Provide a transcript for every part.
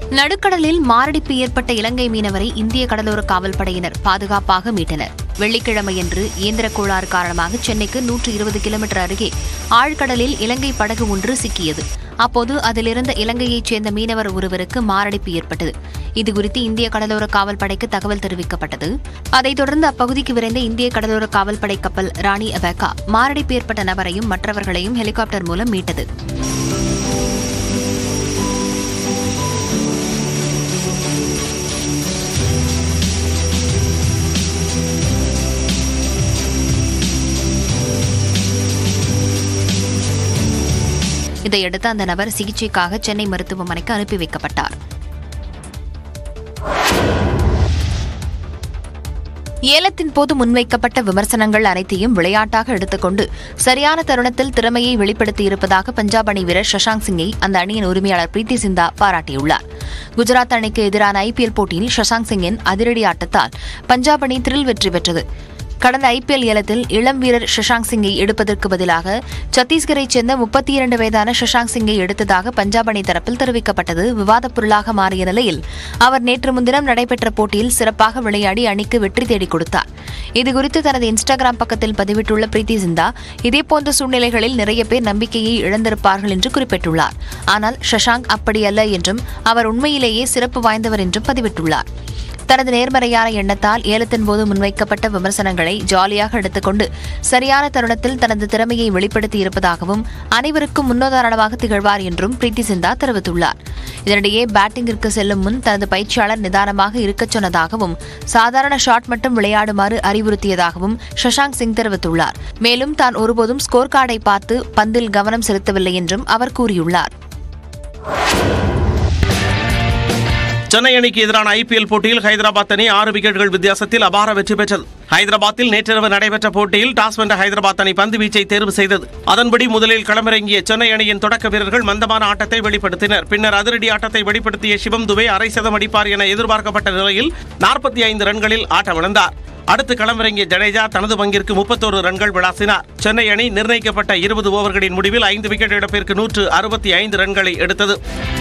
நடுக்கடலில் மாரடைப்பு ஏற்பட்ட இலங்கை மீனவரை இந்திய கடலோர காவல்படையினர் பாதுகாப்பாக மீட்டனர் வெள்ளிக்கிழமையன்று இயந்திர கோளாறு காரணமாக சென்னைக்கு நூற்று இருபது கிலோமீட்டர் அருகே ஆழ்கடலில் இலங்கை படகு ஒன்று சிக்கியது அப்போது அதிலிருந்த இலங்கையைச் சேர்ந்த மீனவர் ஒருவருக்கு மாரடைப்பு ஏற்பட்டது இதுகுறித்து இந்திய கடலோர காவல்படைக்கு தகவல் தெரிவிக்கப்பட்டது அதைத் தொடர்ந்து அப்பகுதிக்கு விரைந்த இந்திய கடலோர காவல்படை கப்பல் ராணி அபேகா மாரடைப்பு ஏற்பட்ட நபரையும் மற்றவர்களையும் ஹெலிகாப்டர் மூலம் மீட்டது இதையடுத்து அந்த நபர் சிகிச்சைக்காக சென்னை மருத்துவமனைக்கு அனுப்பி வைக்கப்பட்டார் ஏலத்தின் போது முன்வைக்கப்பட்ட விமர்சனங்கள் அனைத்தையும் விளையாட்டாக எடுத்துக்கொண்டு சரியான தருணத்தில் திறமையை வெளிப்படுத்தியிருப்பதாக பஞ்சாப் அணி வீரர் சஷாங்க் சிங்கை அந்த அணியின் உரிமையாளர் பிரீத்தி சிந்தா பாராட்டியுள்ளார் குஜராத் அணிக்கு எதிரான ஐபிஎல் போட்டியில் சஷாங்க் சிங்கின் அதிரடி ஆட்டத்தால் பஞ்சாப் அணி த்ரில் வெற்றி பெற்றது கடந்த ஐபிஎல் ஏலத்தில் இளம் வீரர் சஷாங்க் சிங்கை எடுப்பதற்கு பதிலாக சத்தீஸ்கரைச் சேர்ந்த முப்பத்தி இரண்டு வயதான சஷாங்க் சிங்கை எடுத்ததாக பஞ்சாப் அணி தரப்பில் தெரிவிக்கப்பட்டது விவாதப் பொருளாக மாறிய நிலையில் அவர் நேற்று முன்தினம் நடைபெற்ற போட்டியில் சிறப்பாக விளையாடி அணிக்கு வெற்றி தேடிக் கொடுத்தார் இதுகுறித்து தனது இன்ஸ்டாகிராம் பக்கத்தில் பதிவிட்டுள்ள பிரீத்தி சிந்தா இதேபோன்ற சூழ்நிலைகளில் நிறைய பேர் நம்பிக்கையை இழந்திருப்பார்கள் என்று குறிப்பிட்டுள்ளார் ஆனால் சஷாங்க் அப்படியல்ல என்றும் அவர் உண்மையிலேயே சிறப்பு வாய்ந்தவர் என்றும் பதிவிட்டுள்ளார் தனது நேர்மறையான எண்ணத்தால் ஏலத்தின் போது முன்வைக்கப்பட்ட விமர்சனங்களை ஜாலியாக எடுத்துக்கொண்டு சரியான தருணத்தில் தனது திறமையை வெளிப்படுத்தி இருப்பதாகவும் அனைவருக்கும் முன்னுதாரணமாக திகழ்வார் என்றும் பிரீத்தி சிந்தா தெரிவித்துள்ளார் இதனிடையே பேட்டிங்கிற்கு செல்லும் முன் தனது பயிற்சியாளர் நிதானமாக இருக்கச் சொன்னதாகவும் சாதாரண ஷாட் மட்டும் விளையாடுமாறு அறிவுறுத்தியதாகவும் சஷாங்க் சிங் தெரிவித்துள்ளார் மேலும் தான் ஒருபோதும் ஸ்கோர் கார்டை பார்த்து பந்தில் கவனம் செலுத்தவில்லை என்றும் அவர் கூறியுள்ளார் சென்னை அணிக்கு எதிரான ஐபிஎல் போட்டியில் ஹைதராபாத் அணி ஆறு விக்கெட்டுகள் வித்தியாசத்தில் அபார வெற்றி பெற்றது ஹைதராபாத்தில் நேற்றிரவு நடைபெற்ற போட்டியில் டாஸ் வென்ற ஹைதராபாத் அணி பந்து வீச்சை தேர்வு செய்தது அதன்படி முதலில் களமிறங்கிய சென்னை அணியின் தொடக்க வீரர்கள் மந்தமான ஆட்டத்தை வெளிப்படுத்தினர் பின்னர் அதிரடி ஆட்டத்தை வெளிப்படுத்திய சிவம் துபே அரை சதம் அடிப்பார் என எதிர்பார்க்கப்பட்ட நிலையில் நாற்பத்தி ஐந்து ரன்களில் ஆட்டமிழந்தார் அடுத்து களமிறங்கிய ஜடேஜா தனது பங்கிற்கு முப்பத்தோரு ரன்கள் விளாசினார் சென்னை அணி நிர்ணயிக்கப்பட்ட இருபது ஓவர்களின் முடிவில் ஐந்து விக்கெட் இழப்பிற்கு நூற்று அறுபத்தி ஐந்து ரன்களை எடுத்தது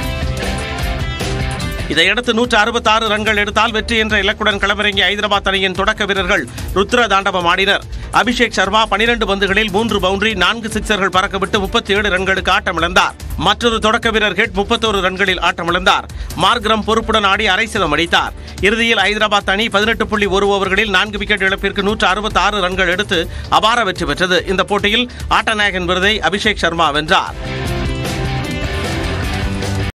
இதையடுத்து நூற்று அறுபத்தாறு ரன்கள் எடுத்தால் வெற்றி என்ற இலக்குடன் களமிறங்கிய ஐதராபாத் அணியின் தொடக்க வீரர்கள் ருத்ர தாண்டவம் ஆடினர் அபிஷேக் சர்மா பனிரெண்டு பந்துகளில் மூன்று பவுண்டரி நான்கு சிக்சர்கள் பறக்கவிட்டு முப்பத்தி ஏழு ரன்களுக்கு ஆட்டமிழந்தார் மற்றொரு தொடக்க வீரர் ஹெட் முப்பத்தோரு ரன்களில் ஆட்டமிழந்தார் மார்க்ரம் பொறுப்புடன் ஆடி அரை சதம் அடித்தார் இறுதியில் ஐதராபாத் அணி பதினெட்டு புள்ளி ஒரு ஓவர்களில் நான்கு விக்கெட் இழப்பிற்கு நூற்று அறுபத்தி ஆறு ரன்கள் எடுத்து அபார வெற்றி பெற்றது இந்த போட்டியில் ஆட்டநாயகன் விருதை அபிஷேக் சர்மா வென்றார்